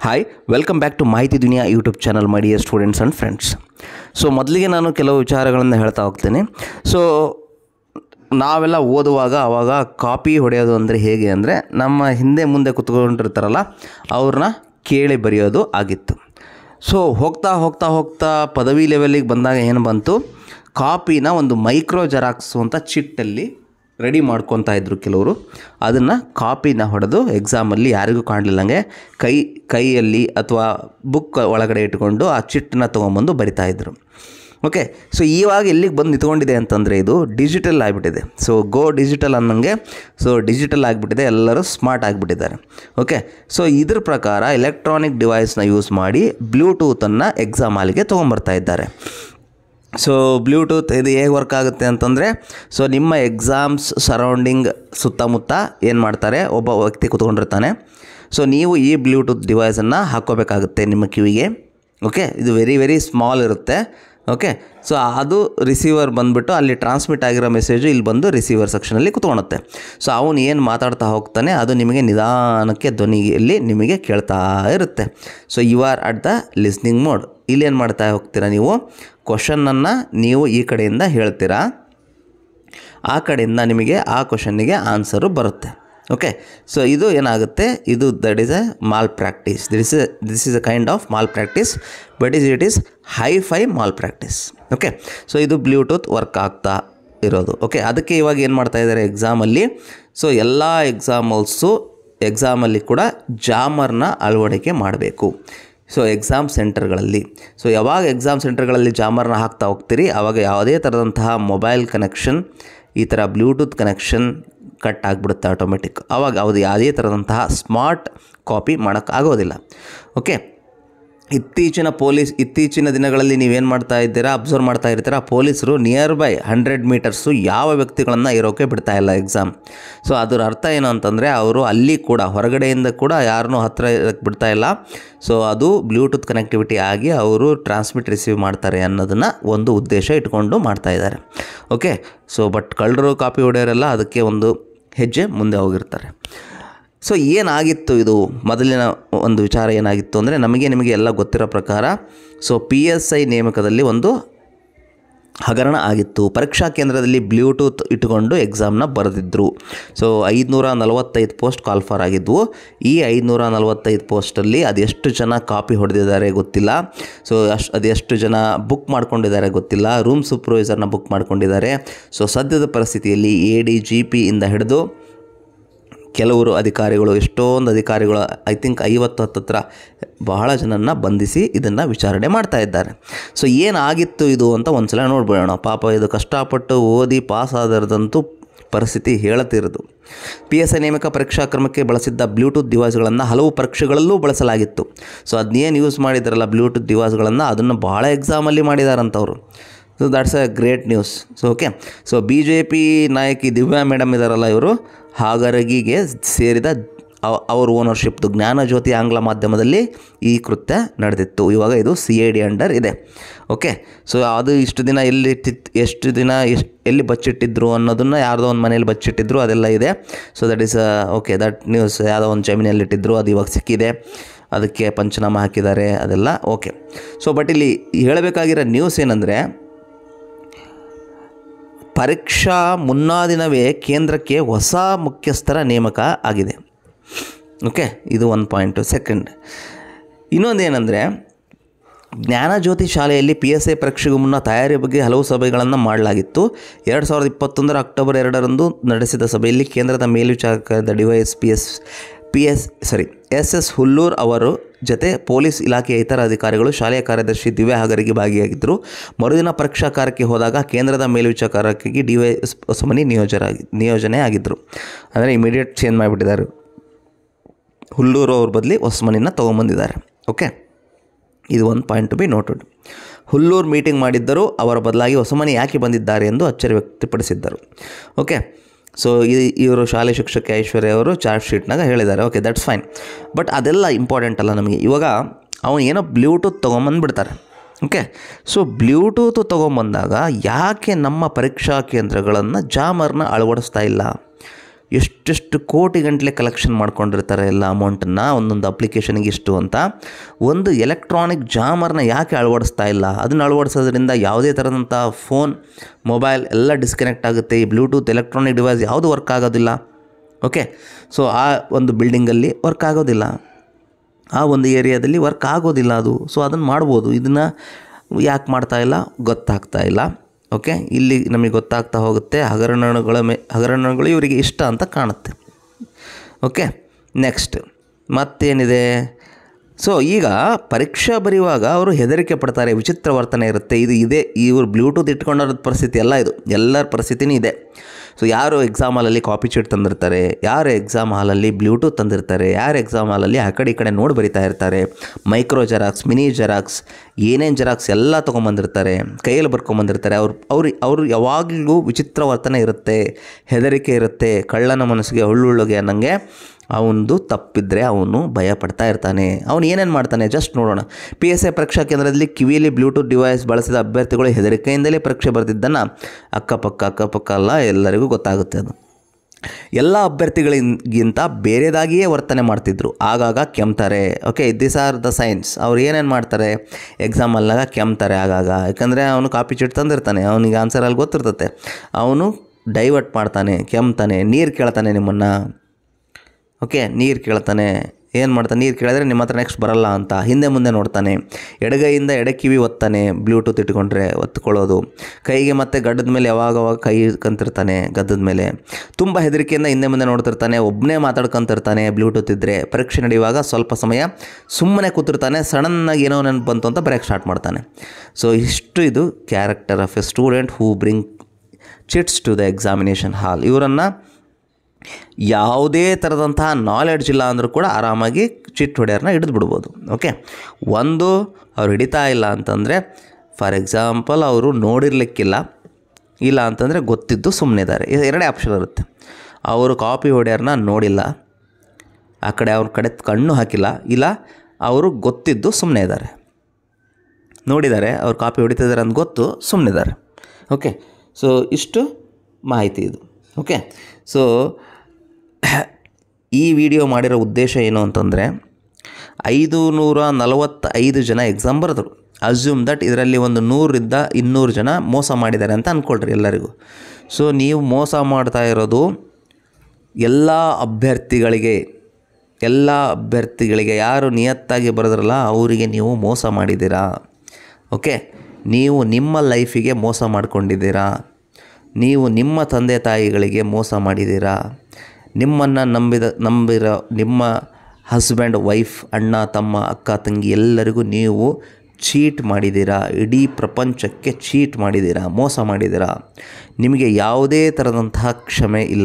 hi welcome back to Mahiti Duniya YouTube channel my dear students and friends so ಮೊದಲಿಗೆ ನಾನು ಕೆಲವು ವಿಚಾರಗಳನ್ನು ಹೇಳ್ತಾ ಹೋಗ್ತೇನೆ ಸೊ ನಾವೆಲ್ಲ ಓದುವಾಗ ಆವಾಗ ಕಾಪಿ ಹೊಡೆಯೋದು ಅಂದರೆ ಹೇಗೆ ಅಂದರೆ ನಮ್ಮ ಹಿಂದೆ ಮುಂದೆ ಕುತ್ಕೊಂಡಿರ್ತಾರಲ್ಲ ಅವ್ರನ್ನ ಕೇಳಿ ಬರೆಯೋದು ಆಗಿತ್ತು ಸೊ ಹೋಗ್ತಾ ಹೋಗ್ತಾ ಹೋಗ್ತಾ ಪದವಿ ಲೆವೆಲ್ಲಿಗೆ ಬಂದಾಗ ಏನು ಬಂತು ಕಾಪಿನ ಒಂದು ಮೈಕ್ರೋ ಜೆರಾಕ್ಸು ಅಂತ ಚಿಟ್ಟಲ್ಲಿ ರೆಡಿ ಮಾಡ್ಕೊತಾ ಇದ್ರು ಕೆಲವರು ಅದನ್ನು ಕಾಪಿನ ಹೊಡೆದು ಎಕ್ಸಾಮಲ್ಲಿ ಯಾರಿಗೂ ಕಾಣಲಿಲ್ಲಂಗೆ ಕೈ ಕೈಯಲ್ಲಿ ಅಥವಾ ಬುಕ್ ಒಳಗಡೆ ಇಟ್ಕೊಂಡು ಆ ಚಿಟ್ಟನ್ನ ತೊಗೊಂಬಂದು ಬರಿತಾ ಇದ್ರು ಓಕೆ ಸೊ ಇವಾಗ ಎಲ್ಲಿಗೆ ಬಂದು ನಿಂತ್ಕೊಂಡಿದೆ ಅಂತಂದರೆ ಇದು ಡಿಜಿಟಲ್ ಆಗಿಬಿಟ್ಟಿದೆ ಸೊ ಗೋ ಡಿಜಿಟಲ್ ಅನ್ನಂಗೆ ಸೊ ಡಿಜಿಟಲ್ ಆಗಿಬಿಟ್ಟಿದೆ ಎಲ್ಲರೂ ಸ್ಮಾರ್ಟ್ ಆಗಿಬಿಟ್ಟಿದ್ದಾರೆ ಓಕೆ ಸೊ ಇದ್ರ ಪ್ರಕಾರ ಎಲೆಕ್ಟ್ರಾನಿಕ್ ಡಿವೈಸ್ನ ಯೂಸ್ ಮಾಡಿ ಬ್ಲೂಟೂತನ್ನು ಎಕ್ಸಾಮ್ ಹಾಲಿಗೆ ತೊಗೊಂಬರ್ತಾ ಇದ್ದಾರೆ ಸೊ ಬ್ಲೂಟೂತ್ ಇದು ಹೇಗೆ ವರ್ಕ್ ಆಗುತ್ತೆ ಅಂತಂದರೆ ಸೊ ನಿಮ್ಮ ಎಕ್ಸಾಮ್ಸ್ ಸರೌಂಡಿಂಗ್ ಸುತ್ತಮುತ್ತ ಏನು ಮಾಡ್ತಾರೆ ಒಬ್ಬ ವ್ಯಕ್ತಿ ಕೂತ್ಕೊಂಡಿರ್ತಾನೆ ಸೊ ನೀವು ಈ ಬ್ಲೂಟೂತ್ ಡಿವೈಸನ್ನು ಹಾಕ್ಕೋಬೇಕಾಗುತ್ತೆ ನಿಮ್ಮ ಕಿವಿಗೆ ಓಕೆ ಇದು ವೆರಿ ವೆರಿ ಸ್ಮಾಲ್ ಇರುತ್ತೆ ಓಕೆ ಸೊ ಅದು ರಿಸೀವರ್ ಬಂದುಬಿಟ್ಟು ಅಲ್ಲಿ ಟ್ರಾನ್ಸ್ಮಿಟ್ ಆಗಿರೋ ಮೆಸೇಜು ಇಲ್ಲಿ ಬಂದು ರಿಸೀವರ್ ಸೆಕ್ಷನಲ್ಲಿ ಕುತ್ಕೊಳುತ್ತೆ ಸೊ ಅವನು ಏನು ಮಾತಾಡ್ತಾ ಹೋಗ್ತಾನೆ ಅದು ನಿಮಗೆ ನಿಧಾನಕ್ಕೆ ಧ್ವನಿಯಲ್ಲಿ ನಿಮಗೆ ಕೇಳ್ತಾ ಇರುತ್ತೆ so you are at the listening mode ಇಲ್ಲೇನು ಮಾಡ್ತಾ ಹೋಗ್ತೀರಾ ನೀವು ಕ್ವಶನ್ನನ್ನು ನೀವು ಈ ಕಡೆಯಿಂದ ಹೇಳ್ತೀರಾ ಆ ಕಡೆಯಿಂದ ನಿಮಗೆ ಆ ಕ್ವಶನ್ನಿಗೆ ಆನ್ಸರು ಬರುತ್ತೆ ಓಕೆ ಸೊ ಇದು ಏನಾಗುತ್ತೆ ಇದು that is a malpractice this is this is a kind of malpractice but is it is hi-fi malpractice okay so ಇದು ಬ್ಲೂಟೂತ್ ವರ್ಕ್ ಆಗ್ತಾ ಇರೋದು ಓಕೆ ಅದಕ್ಕೆ ಇವಾಗ ಏನು ಮಾಡ್ತಾ ಇದ್ದಾರೆ ಎಕ್ಸಾಮಲ್ಲಿ ಸೊ ಎಲ್ಲ ಎಕ್ಸಾಮಲ್ಸು ಎಕ್ಸಾಮಲ್ಲಿ ಕೂಡ ಜಾಮರ್ನ ಅಳವಡಿಕೆ ಮಾಡಬೇಕು ಸೊ ಎಕ್ಸಾಮ್ ಸೆಂಟರ್ಗಳಲ್ಲಿ ಸೊ ಯಾವಾಗ ಎಕ್ಸಾಮ್ ಸೆಂಟರ್ಗಳಲ್ಲಿ ಜಾಮರ್ನ ಹಾಕ್ತಾ ಹೋಗ್ತೀರಿ ಆವಾಗ ಯಾವುದೇ ಥರದಂತಹ ಮೊಬೈಲ್ ಕನೆಕ್ಷನ್ ಈ ಥರ ಬ್ಲೂಟೂತ್ ಕನೆಕ್ಷನ್ ಕಟ್ ಆಗಿಬಿಡುತ್ತೆ ಆಟೋಮೆಟಿಕ್ ಆವಾಗ ಅದು ಯಾವುದೇ ಥರದಂತಹ ಸ್ಮಾರ್ಟ್ ಕಾಪಿ ಮಾಡೋಕ್ಕಾಗೋದಿಲ್ಲ ಓಕೆ ಇತ್ತೀಚಿನ ಪೊಲೀಸ್ ಇತ್ತೀಚಿನ ದಿನಗಳಲ್ಲಿ ನೀವೇನು ಮಾಡ್ತಾ ಇದ್ದೀರಾ ಅಬ್ಸರ್ವ್ ಮಾಡ್ತಾ ಇರ್ತೀರಾ ಪೊಲೀಸರು ನಿಯರ್ ಬೈ ಹಂಡ್ರೆಡ್ ಮೀಟರ್ಸು ಯಾವ ವ್ಯಕ್ತಿಗಳನ್ನು ಇರೋಕ್ಕೆ ಬಿಡ್ತಾ ಇಲ್ಲ ಎಕ್ಸಾಮ್ ಸೊ ಅದರ ಅರ್ಥ ಏನು ಅಂತಂದರೆ ಅವರು ಅಲ್ಲಿ ಕೂಡ ಹೊರಗಡೆಯಿಂದ ಕೂಡ ಯಾರನ್ನೂ ಹತ್ತಿರ ಇರಕ್ಕೆ ಬಿಡ್ತಾ ಇಲ್ಲ ಸೊ ಅದು ಬ್ಲೂಟೂತ್ ಕನೆಕ್ಟಿವಿಟಿ ಆಗಿ ಅವರು ಟ್ರಾನ್ಸ್ಮಿಟ್ ರಿಸೀವ್ ಮಾಡ್ತಾರೆ ಅನ್ನೋದನ್ನು ಒಂದು ಉದ್ದೇಶ ಇಟ್ಕೊಂಡು ಮಾಡ್ತಾ ಇದ್ದಾರೆ ಓಕೆ ಸೊ ಬಟ್ ಕಳ್ಳರು ಕಾಪಿ ಹೊಡೆಯೋರೆಲ್ಲ ಅದಕ್ಕೆ ಒಂದು ಹೆಜ್ಜೆ ಮುಂದೆ ಹೋಗಿರ್ತಾರೆ ಸೊ ಏನಾಗಿತ್ತು ಇದು ಮೊದಲಿನ ಒಂದು ವಿಚಾರ ಏನಾಗಿತ್ತು ಅಂದರೆ ನಮಗೆ ನಿಮಗೆ ಎಲ್ಲ ಗೊತ್ತಿರೋ ಪ್ರಕಾರ ಸೊ ಪಿ ಎಸ್ ಐ ನೇಮಕದಲ್ಲಿ ಒಂದು ಹಗರಣ ಆಗಿತ್ತು ಪರೀಕ್ಷಾ ಕೇಂದ್ರದಲ್ಲಿ ಬ್ಲೂಟೂತ್ ಇಟ್ಟುಕೊಂಡು ಎಕ್ಸಾಮ್ನ ಬರೆದಿದ್ದರು ಸೊ ಐದುನೂರ ನಲವತ್ತೈದು ಪೋಸ್ಟ್ ಕಾಲ್ಫರ್ ಆಗಿದ್ವು ಈ ಐದುನೂರ ನಲವತ್ತೈದು ಪೋಸ್ಟಲ್ಲಿ ಅದೆಷ್ಟು ಜನ ಕಾಪಿ ಹೊಡೆದಿದ್ದಾರೆ ಗೊತ್ತಿಲ್ಲ ಸೊ ಅಷ್ಟು ಅದೆಷ್ಟು ಜನ ಬುಕ್ ಮಾಡ್ಕೊಂಡಿದ್ದಾರೆ ಗೊತ್ತಿಲ್ಲ ರೂಮ್ ಸೂಪರ್ವೈಸರ್ನ ಬುಕ್ ಮಾಡ್ಕೊಂಡಿದ್ದಾರೆ ಸೊ ಸದ್ಯದ ಪರಿಸ್ಥಿತಿಯಲ್ಲಿ ಎ ಡಿ ಜಿ ಪಿಯಿಂದ ಹಿಡಿದು ಕೆಲವರು ಅಧಿಕಾರಿಗಳು ಎಷ್ಟೊಂದು ಅಧಿಕಾರಿಗಳು ಐ ಥಿಂಕ್ ಐವತ್ತು ಹತ್ತತ್ರ ಬಹಳ ಜನನ್ನ ಬಂಧಿಸಿ ಇದನ್ನು ವಿಚಾರಣೆ ಮಾಡ್ತಾ ಇದ್ದಾರೆ ಸೊ ಏನಾಗಿತ್ತು ಇದು ಅಂತ ಒಂದ್ಸಲ ನೋಡ್ಬಿಡೋಣ ಪಾಪ ಇದು ಕಷ್ಟಪಟ್ಟು ಓದಿ ಪಾಸ್ ಆದರದಂತೂ ಪರಿಸ್ಥಿತಿ ಹೇಳತಿರೋದು ಪಿ ಎಸ್ ಐ ನೇಮಕ ಪರೀಕ್ಷಾ ಕ್ರಮಕ್ಕೆ ಬಳಸಿದ್ದ ಬ್ಲೂಟೂತ್ ಡಿವೈಸ್ಗಳನ್ನು ಹಲವು ಪರೀಕ್ಷೆಗಳಲ್ಲೂ ಬಳಸಲಾಗಿತ್ತು ಸೊ ಅದನ್ನೇನು ಯೂಸ್ ಮಾಡಿದಾರಲ್ಲ ಬ್ಲೂಟೂತ್ ಡಿವೈಸ್ಗಳನ್ನು ಅದನ್ನು ಭಾಳ ಎಕ್ಸಾಮಲ್ಲಿ ಮಾಡಿದಾರಂಥವ್ರು so that's a great news so okay so B J P ನಾಯಕಿ ದಿವ್ಯಾ ಮೇಡಮ್ ಇದ್ದಾರಲ್ಲ ಇವರು ಹಾಗರಗಿಗೆ ಸೇರಿದ ಅವ- ಅವ್ರ ಓನರ್ಶಿಪ್ದು ಜ್ಞಾನಜ್ಯೋತಿ ಆಂಗ್ಲ ಮಾಧ್ಯಮದಲ್ಲಿ ಈ ಕೃತ್ಯ ನಡೆದಿತ್ತು ಇವಾಗ ಇದು ಸಿ ಐ ಡಿ ಅಂಡರ್ ಇದೆ ಓಕೆ ಸೊ ಅದು ಇಷ್ಟು ದಿನ ಎಲ್ಲಿ ಇಟ್ಟಿತ್ತು ಎಷ್ಟು ದಿನ ಎಷ್ಟು ಎಲ್ಲಿ ಬಚ್ಚಿಟ್ಟಿದ್ರು ಅನ್ನೋದನ್ನು ಯಾರ್ದೋ ಒಂದು ಮನೇಲಿ ಬಚ್ಚಿಟ್ಟಿದ್ರು ಅದೆಲ್ಲ ಇದೆ so that is okay that news ಯಾವುದೋ ಒಂದು ಜಮೀನಲ್ಲಿ ಇಟ್ಟಿದ್ರು ಅದು ಇವಾಗ ಸಿಕ್ಕಿದೆ ಅದಕ್ಕೆ ಪಂಚನಾಮ ಹಾಕಿದ್ದಾರೆ ಅದೆಲ್ಲ ಓಕೆ ಸೊ ಬಟ್ ಇಲ್ಲಿ ಹೇಳಬೇಕಾಗಿರೋ ನ್ಯೂಸ್ ಏನಂದರೆ ಪರೀಕ್ಷಾ ಮುನ್ನಾ ದಿನವೇ ಕೇಂದ್ರಕ್ಕೆ ಹೊಸ ಮುಖ್ಯಸ್ಥರ ನೇಮಕ ಆಗಿದೆ ಓಕೆ ಇದು ಒಂದು ಪಾಯಿಂಟು ಸೆಕೆಂಡ್ ಇನ್ನೊಂದೇನೆಂದರೆ ಜ್ಞಾನಜ್ಯೋತಿ ಶಾಲೆಯಲ್ಲಿ ಪಿ ಎಸ್ ಐ ಪರೀಕ್ಷೆಗೂ ಮುನ್ನ ತಯಾರಿ ಬಗ್ಗೆ ಹಲವು ಸಭೆಗಳನ್ನು ಮಾಡಲಾಗಿತ್ತು ಎರಡು ಸಾವಿರದ ಇಪ್ಪತ್ತೊಂದರ ಅಕ್ಟೋಬರ್ ಎರಡರಂದು ನಡೆಸಿದ ಸಭೆಯಲ್ಲಿ ಕೇಂದ್ರದ ಮೇಲ್ವಿಚಾರಕರಾದ D Y S P S P S sorry S S Hullur ಅವರು ಜೊತೆ ಪೊಲೀಸ್ ಇಲಾಖೆಯ ಇತರ ಅಧಿಕಾರಿಗಳು ಶಾಲೆಯ ಕಾರ್ಯದರ್ಶಿ ದಿವ್ಯಾ ಹಾಗರಿಗೆ ಭಾಗಿಯಾಗಿದ್ದರು ಮರುದಿನ ಪರೀಕ್ಷಾ ಕಾರ್ಯಕ್ಕೆ ಹೋದಾಗ ಕೇಂದ್ರದ ಮೇಲ್ವಿಚಾರಕಿಗೆ ಡಿ ವೈ ಎಸ್ ಹೊಸಮನಿ ನಿಯೋಜರಾಗಿ ನಿಯೋಜನೆ ಆಗಿದ್ದರು ಅಂದರೆ ಇಮಿಡಿಯೇಟ್ ಚೇಂಜ್ ಮಾಡಿಬಿಟ್ಟಿದ್ದಾರೆ ಹುಲ್ಲೂರು ಅವ್ರ ಬದಲಿ ಹೊಸಮನಿನ ತೊಗೊಂಬಂದಿದ್ದಾರೆ ಓಕೆ ಇದು ಒಂದು point to be noted Hullur meeting ಮಾಡಿದ್ದರು ಅವರ ಬದಲಾಗಿ ಹೊಸಮನಿ ಯಾಕೆ ಬಂದಿದ್ದಾರೆ ಎಂದು ಅಚ್ಚರಿ ವ್ಯಕ್ತಪಡಿಸಿದ್ದರು ಓಕೆ ಸೊ ಇವರು ಶಾಲೆ ಶಿಕ್ಷಕಿ ಐಶ್ವರ್ಯ ಅವರು ಚಾರ್ಜ್ ಶೀಟ್ನಾಗ ಹೇಳಿದ್ದಾರೆ ಓಕೆ ದಟ್ಸ್ ಫೈನ್ ಬಟ್ ಅದೆಲ್ಲ ಇಂಪಾರ್ಟೆಂಟ್ ಅಲ್ಲ ನಮಗೆ ಇವಾಗ ಅವನು ಏನೋ ಬ್ಲೂಟೂತ್ ತೊಗೊಂಬಂದ್ಬಿಡ್ತಾರೆ ಓಕೆ ಸೊ ಬ್ಲೂಟೂತ್ ತೊಗೊಂಬಂದಾಗ ಯಾಕೆ ನಮ್ಮ ಪರೀಕ್ಷಾ ಕೇಂದ್ರಗಳನ್ನು ಜಾಮರ್ನ ಅಳವಡಿಸ್ತಾ ಇಲ್ಲ ಎಷ್ಟೆಷ್ಟು ಕೋಟಿ ಗಂಟಲೆ ಕಲೆಕ್ಷನ್ ಮಾಡ್ಕೊಂಡಿರ್ತಾರೆ ಎಲ್ಲ ಅಮೌಂಟನ್ನು ಒಂದೊಂದು ಅಪ್ಲಿಕೇಶನ್ಗೆ ಇಷ್ಟು ಅಂತ ಒಂದು ಎಲೆಕ್ಟ್ರಾನಿಕ್ ಜಾಮರ್ನ ಯಾಕೆ ಅಳವಡಿಸ್ತಾ ಇಲ್ಲ ಅದನ್ನು ಅಳವಡಿಸೋದ್ರಿಂದ ಯಾವುದೇ ಥರದಂಥ ಫೋನ್ ಮೊಬೈಲ್ ಎಲ್ಲ ಡಿಸ್ಕನೆಕ್ಟ್ ಆಗುತ್ತೆ ಈ ಬ್ಲೂಟೂತ್ ಎಲೆಕ್ಟ್ರಾನಿಕ್ ಡಿವೈಸ್ ಯಾವುದು ವರ್ಕ್ ಆಗೋದಿಲ್ಲ ಓಕೆ ಸೊ ಆ ಒಂದು ಬಿಲ್ಡಿಂಗಲ್ಲಿ ವರ್ಕ್ ಆಗೋದಿಲ್ಲ ಆ ಒಂದು ಏರಿಯಾದಲ್ಲಿ ವರ್ಕ್ ಆಗೋದಿಲ್ಲ ಅದು ಸೊ ಅದನ್ನು ಮಾಡ್ಬೋದು ಇದನ್ನು ಯಾಕೆ ಮಾಡ್ತಾ ಇಲ್ಲ ಗೊತ್ತಾಗ್ತಾ ಇಲ್ಲ ಓಕೆ ಇಲ್ಲಿ ನಮಗೆ ಗೊತ್ತಾಗ್ತಾ ಹೋಗುತ್ತೆ ಹಗರಣಗಳ ಮೇ ಹಗರಣಗಳು ಇವರಿಗೆ ಇಷ್ಟ ಅಂತ ಕಾಣುತ್ತೆ ಓಕೆ ನೆಕ್ಸ್ಟ್ ಮತ್ತೇನಿದೆ ಸೊ ಈಗ ಪರೀಕ್ಷೆ ಬರೆಯುವಾಗ ಅವರು ಹೆದರಿಕೆ ಪಡ್ತಾರೆ ವಿಚಿತ್ರ ವರ್ತನೆ ಇರುತ್ತೆ ಇದು ಇದೆ ಇವರು ಬ್ಲೂಟೂತ್ ಇಟ್ಕೊಂಡಿರೋ ಪರಿಸ್ಥಿತಿ ಎಲ್ಲ ಇದು ಎಲ್ಲರ ಪರಿಸ್ಥಿತಿನೂ ಇದೆ ಸೊ ಯಾರು ಎಕ್ಸಾಮ್ ಹಾಲಲ್ಲಿ ಕಾಪಿ ಚೀಟ್ ತಂದಿರ್ತಾರೆ ಯಾರು ಎಕ್ಸಾಮ್ ಹಾಲಲ್ಲಿ ಬ್ಲೂಟೂತ್ ತಂದಿರ್ತಾರೆ ಯಾರು ಎಕ್ಸಾಮ್ ಹಾಲಲ್ಲಿ ಆ ಕಡೆ ಈ ಕಡೆ ನೋಡಿ ಬರಿತಾ ಇರ್ತಾರೆ ಮೈಕ್ರೋ ಜೆರಾಕ್ಸ್ ಮಿನಿ ಜೆರಾಕ್ಸ್ ಏನೇನು ಜೆರಾಕ್ಸ್ ಎಲ್ಲ ತೊಗೊಂಬಂದಿರ್ತಾರೆ ಕೈಯಲ್ಲಿ ಬರ್ಕೊಂಬಂದಿರ್ತಾರೆ ಅವ್ರು ಅವ್ರು ಅವರು ಯಾವಾಗಲೂ ವಿಚಿತ್ರ ವರ್ತನೆ ಇರುತ್ತೆ ಹೆದರಿಕೆ ಇರುತ್ತೆ ಕಳ್ಳನ ಮನಸ್ಸಿಗೆ ಹುಳ್ಳುಳ್ಳುಗೆ ಅನ್ನಂಗೆ ಅವನದು ತಪ್ಪಿದ್ರೆ ಅವನು ಭಯ ಪಡ್ತಾ ಇರ್ತಾನೆ ಅವನು ಏನೇನು ಮಾಡ್ತಾನೆ ಜಸ್ಟ್ ನೋಡೋಣ ಪಿ ಎಸ್ ಐ ಪರೀಕ್ಷಾ ಕೇಂದ್ರದಲ್ಲಿ ಕಿವಿಯಲ್ಲಿ ಬ್ಲೂಟೂತ್ ಡಿವೈಸ್ ಬಳಸಿದ ಅಭ್ಯರ್ಥಿಗಳು ಹೆದರಿಕೆಯಿಂದಲೇ ಪರೀಕ್ಷೆ ಬರೆದಿದ್ದನ್ನು ಅಕ್ಕಪಕ್ಕ ಅಕ್ಕಪಕ್ಕ ಅಲ್ಲ ಎಲ್ಲರಿಗೂ ಗೊತ್ತಾಗುತ್ತೆ ಅದು ಎಲ್ಲ ಅಭ್ಯರ್ಥಿಗಳಿಗಿಂತ ಬೇರೆದಾಗಿಯೇ ವರ್ತನೆ ಮಾಡ್ತಿದ್ರು ಆಗಾಗ ಕೆಮ್ತಾರೆ okay this are the signs ಅವ್ರು ಏನೇನು ಮಾಡ್ತಾರೆ ಎಕ್ಸಾಮಲ್ಲಾಗ ಕೆಮ್ತಾರೆ ಆಗಾಗ ಯಾಕಂದರೆ ಅವನು ಕಾಪಿ ಚೀಟ್ ತಂದಿರ್ತಾನೆ ಅವನಿಗೆ ಆನ್ಸರ್ ಅಲ್ಲಿ ಗೊತ್ತಿರ್ತತೆ ಅವನು ಡೈವರ್ಟ್ ಮಾಡ್ತಾನೆ ಕೆಮ್ತಾನೆ ನೀರು ಕೇಳ್ತಾನೆ ನಿಮ್ಮನ್ನು ಓಕೆ ನೀರು ಕೇಳ್ತಾನೆ ಏನು ಮಾಡ್ತಾನೆ ನೀರು ಕೇಳಿದ್ರೆ ನಿಮ್ಮ ಹತ್ರ ನೆಕ್ಸ್ಟ್ ಬರಲ್ಲ ಅಂತ ಹಿಂದೆ ಮುಂದೆ ನೋಡ್ತಾನೆ ಎಡಗೈಯಿಂದ ಎಡಕಿವಿ ಒತ್ತಾನೆ ಬ್ಲೂಟೂತ್ ಇಟ್ಕೊಂಡ್ರೆ ಒತ್ಕೊಳ್ಳೋದು ಕೈಗೆ ಮತ್ತೆ ಗಡ್ಡದ ಮೇಲೆ ಯಾವಾಗವಾಗ ಕೈ ಕಂತಿರ್ತಾನೆ ಗದ್ದದ ಮೇಲೆ ತುಂಬ ಹೆದರಿಕೆಯಿಂದ ಹಿಂದೆ ಮುಂದೆ ನೋಡ್ತಿರ್ತಾನೆ ಒಬ್ಬನೇ ಮಾತಾಡ್ಕೊಂತಿರ್ತಾನೆ ಬ್ಲೂಟೂತ್ ಇದ್ದರೆ ಪರೀಕ್ಷೆ ನಡೆಯುವಾಗ ಸ್ವಲ್ಪ ಸಮಯ ಸುಮ್ಮನೆ ಕೂತಿರ್ತಾನೆ ಸಡನ್ನಾಗಿ ಏನೋ ನೆನಪು ಬಂತು ಅಂತ ಬರೆಯೋಕ್ಕೆ ಸ್ಟಾರ್ಟ್ ಮಾಡ್ತಾನೆ ಸೊ ಇಷ್ಟು ಇದು character of a student who bring chits to the examination hall ಇವರನ್ನು ಯಾವುದೇ ಥರದಂತಹ ನಾಲೆಡ್ಜ್ ಇಲ್ಲ ಅಂದರೂ ಕೂಡ ಆರಾಮಾಗಿ ಚಿಟ್ ಹೊಡೆಯೋರನ್ನ ಹಿಡಿದು ಬಿಡ್ಬೋದು ಓಕೆ ಒಂದು ಅವ್ರು ಹಿಡಿತಾ ಇಲ್ಲ ಅಂತಂದರೆ ಫಾರ್ ಎಕ್ಸಾಂಪಲ್ ಅವರು ನೋಡಿರ್ಲಿಕ್ಕಿಲ್ಲ ಇಲ್ಲ ಅಂತಂದರೆ ಗೊತ್ತಿದ್ದು ಸುಮ್ಮನೆ ಇದ್ದಾರೆ ಇದು ಎರಡೇ ಆಪ್ಷನ್ ಇರುತ್ತೆ ಅವರು ಕಾಪಿ ಹೊಡೆಯೋರನ್ನ ನೋಡಿಲ್ಲ ಆ ಕಡೆ ಅವ್ರ ಕಡೆ ಕಣ್ಣು ಹಾಕಿಲ್ಲ ಇಲ್ಲ ಅವರು ಗೊತ್ತಿದ್ದು ಸುಮ್ಮನೆ ಇದ್ದಾರೆ ನೋಡಿದ್ದಾರೆ ಅವ್ರು ಕಾಪಿ ಹೊಡಿತಿದ್ದಾರೆ ಅಂತ ಗೊತ್ತು ಸುಮ್ಮನಿದ್ದಾರೆ ಓಕೆ ಸೊ ಇಷ್ಟು ಮಾಹಿತಿ ಇದು ಓಕೆ ಸೊ ಈ ವಿಡಿಯೋ ಮಾಡಿರೋ ಉದ್ದೇಶ ಏನು ಅಂತಂದರೆ ಐದು ನೂರ ನಲವತ್ತೈದು ಜನ ಎಕ್ಸಾಮ್ ಬರೆದ್ರು ಅಸ್ಯೂಮ್ ದಟ್ ಇದರಲ್ಲಿ ಒಂದು ನೂರಿಂದ ಇನ್ನೂರು ಜನ ಮೋಸ ಮಾಡಿದ್ದಾರೆ ಅಂತ ಅಂದ್ಕೊಳ್ರಿ ಎಲ್ಲರಿಗೂ ಸೊ ನೀವು ಮೋಸ ಮಾಡ್ತಾ ಇರೋದು ಎಲ್ಲ ಅಭ್ಯರ್ಥಿಗಳಿಗೆ ಎಲ್ಲ ಅಭ್ಯರ್ಥಿಗಳಿಗೆ ಯಾರು ನಿಯತ್ತಾಗಿ ಬರೆದ್ರಲ್ಲ ಅವರಿಗೆ ನೀವು ಮೋಸ ಮಾಡಿದ್ದೀರಾ ಓಕೆ ನೀವು ನಿಮ್ಮ ಲೈಫಿಗೆ ಮೋಸ ಮಾಡ್ಕೊಂಡಿದ್ದೀರಾ ನೀವು ನಿಮ್ಮ ತಂದೆ ತಾಯಿಗಳಿಗೆ ಮೋಸ ಮಾಡಿದ್ದೀರಾ ನಿಮ್ಮನ್ನು ನಂಬಿದ ನಂಬಿರೋ ನಿಮ್ಮ ಹಸ್ಬೆಂಡ್ ವೈಫ್ ಅಣ್ಣ ತಮ್ಮ ಅಕ್ಕ ತಂಗಿ ಎಲ್ಲರಿಗೂ ನೀವು ಚೀಟ್ ಮಾಡಿದ್ದೀರಾ ಇಡೀ ಪ್ರಪಂಚಕ್ಕೆ ಚೀಟ್ ಮಾಡಿದ್ದೀರಾ ಮೋಸ ಮಾಡಿದ್ದೀರಾ ನಿಮಗೆ ಯಾವುದೇ ಥರದಂತಹ ಕ್ಷಮೆ ಇಲ್ಲ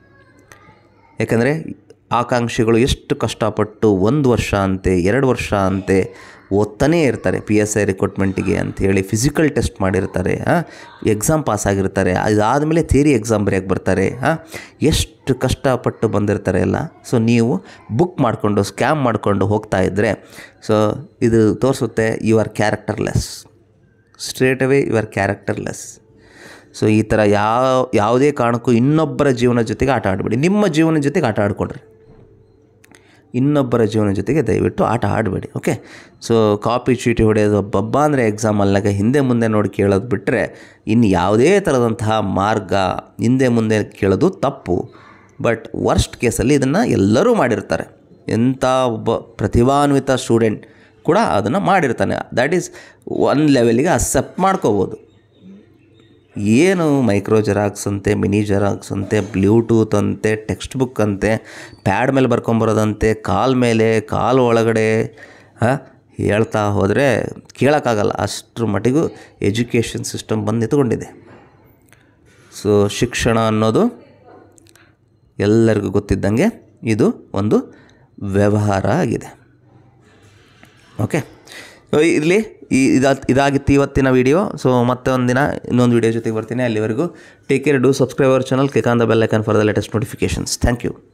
ಯಾಕಂದರೆ ಆಕಾಂಕ್ಷಿಗಳು ಎಷ್ಟು ಕಷ್ಟಪಟ್ಟು ಒಂದು ವರ್ಷ ಅಂತೆ ಎರಡು ವರ್ಷ ಅಂತೆ ಓದ್ತಾನೇ ಇರ್ತಾರೆ ಪಿ ಎಸ್ ಐ ರಿಕ್ರೂಟ್ಮೆಂಟಿಗೆ ಅಂಥೇಳಿ ಫಿಸಿಕಲ್ ಟೆಸ್ಟ್ ಮಾಡಿರ್ತಾರೆ ಎಕ್ಸಾಮ್ ಪಾಸ್ ಆಗಿರ್ತಾರೆ ಅದಾದಮೇಲೆ ಥಿಯರಿ ಎಕ್ಸಾಮ್ ಬರೆಯೋಕ್ಕೆ ಬರ್ತಾರೆ ಹಾಂ ಎಷ್ಟು ಕಷ್ಟಪಟ್ಟು ಬಂದಿರ್ತಾರೆ ಎಲ್ಲ ಸೊ ನೀವು ಬುಕ್ ಮಾಡಿಕೊಂಡು ಸ್ಕ್ಯಾಮ್ ಮಾಡಿಕೊಂಡು ಹೋಗ್ತಾ ಇದ್ದರೆ ಸೊ ಇದು ತೋರಿಸುತ್ತೆ you are characterless straight away you are characterless so ಈ ಥರ ಯಾವ ಯಾವುದೇ ಕಾರಣಕ್ಕೂ ಇನ್ನೊಬ್ಬರ ಜೀವನ ಜೊತೆಗೆ ಆಟ ಆಡಬೇಡಿ ನಿಮ್ಮ ಜೀವನ ಜೊತೆಗೆ ಆಟ ಆಡ್ಕೊಡ್ರಿ ಇನ್ನೊಬ್ಬರ ಜೀವನ ಜೊತೆಗೆ ದಯವಿಟ್ಟು ಆಟ ಆಡಬೇಡಿ ಓಕೆ ಸೊ ಕಾಪಿ ಚೀಟಿ ಹೊಡೆಯೋದು ಬಬ್ಬ ಅಂದರೆ ಎಕ್ಸಾಮಲ್ನಾಗ ಹಿಂದೆ ಮುಂದೆ ನೋಡಿ ಕೇಳೋದು ಬಿಟ್ಟರೆ ಇನ್ನು ಯಾವುದೇ ಥರದಂತಹ ಮಾರ್ಗ ಹಿಂದೆ ಮುಂದೆ ಕೇಳೋದು ತಪ್ಪು ಬಟ್ ವರ್ಸ್ಟ್ ಕೇಸಲ್ಲಿ ಇದನ್ನು ಎಲ್ಲರೂ ಮಾಡಿರ್ತಾರೆ ಎಂಥ ಒಬ್ಬ ಪ್ರತಿಭಾನ್ವಿತ ಸ್ಟೂಡೆಂಟ್ ಕೂಡ ಅದನ್ನು ಮಾಡಿರ್ತಾನೆ ದ್ಯಾಟ್ ಈಸ್ ಒನ್ ಲೆವೆಲಿಗೆ ಅಕ್ಸೆಪ್ಟ್ ಮಾಡ್ಕೋಬೋದು ಏನು ಮೈಕ್ರೋ ಜೆರಾಕ್ಸ್ ಅಂತೆ ಮಿನಿ ಜೆರಾಕ್ಸ್ ಅಂತೆ ಬ್ಲೂಟೂತ್ ಅಂತೆ ಟೆಕ್ಸ್ಟ್ ಬುಕ್ ಅಂತೆ ಪ್ಯಾಡ್ ಮೇಲೆ ಬರ್ಕೊಂಬರೋದಂತೆ ಕಾಲ್ ಮೇಲೆ ಕಾಲು ಒಳಗಡೆ ಹಾಂ ಹೇಳ್ತಾ ಹೋದರೆ ಕೇಳೋಕ್ಕಾಗಲ್ಲ ಅಷ್ಟರ ಮಟ್ಟಿಗೂ ಎಜುಕೇಷನ್ ಸಿಸ್ಟಮ್ ಬಂದು ನಿಂತ್ಕೊಂಡಿದೆ ಸೊ ಶಿಕ್ಷಣ ಅನ್ನೋದು ಎಲ್ಲರಿಗೂ ಗೊತ್ತಿದ್ದಂಗೆ ಇದು ಒಂದು ವ್ಯವಹಾರ ಆಗಿದೆ ಓಕೆ ಇರಲಿ ಈ ಇದಾ ಇದಾಗಿತ್ತು ಇವತ್ತಿನ ವೀಡಿಯೋ ಸೊ ಮತ್ತೆ ಒಂದಿನ ಇನ್ನೊಂದು ವೀಡಿಯೋ ಜೊತೆಗೆ ಬರ್ತೀನಿ ಅಲ್ಲಿವರೆಗೂ take care do subscribe our channel click on the bell icon for the latest notifications thank you